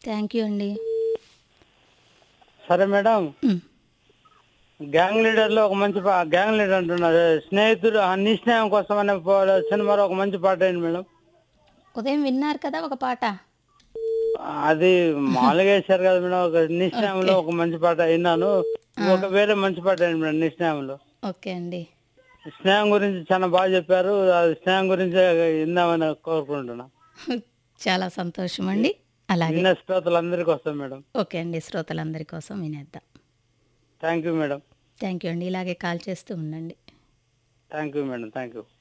Thank you అండి సరే madam ఉమ్. Gang leader లో ఒక మంచి పా- గ్యాంగ్ లీడర్ అంటున్నారు స్నేహితుడు ఆ నీ స్నేహం కోసం అనే పా- సినిమాలో ఒక మంచి పాట ఏంటి మేడం ఉదయం విన్నారు కదా ఒక పాట అది మామూలుగా వేశారు కదా మేడం ఒక నీ స్నేహంలో ఒక మంచి పాట విన్నాను ఒక వేరే మంచి పాట ఏంటి మేడం నీ స్నేహంలో ఓకే అండి స్నేహం గురించి చాలా బాగా చెప్పారు అది స్నేహం గురించి విందామని కోరుకుంటున్నా చాలా సంతోషం అండి అలాగే విన్న శ్రోతలందరికీ వస్తాం మేడం ఓకే అండి శ్రోతలందరి కోసం వినేద్దాం thank you madam thank you అండి ఇలాగే కాల్ చేస్తూ ఉండండి thank you madam thank you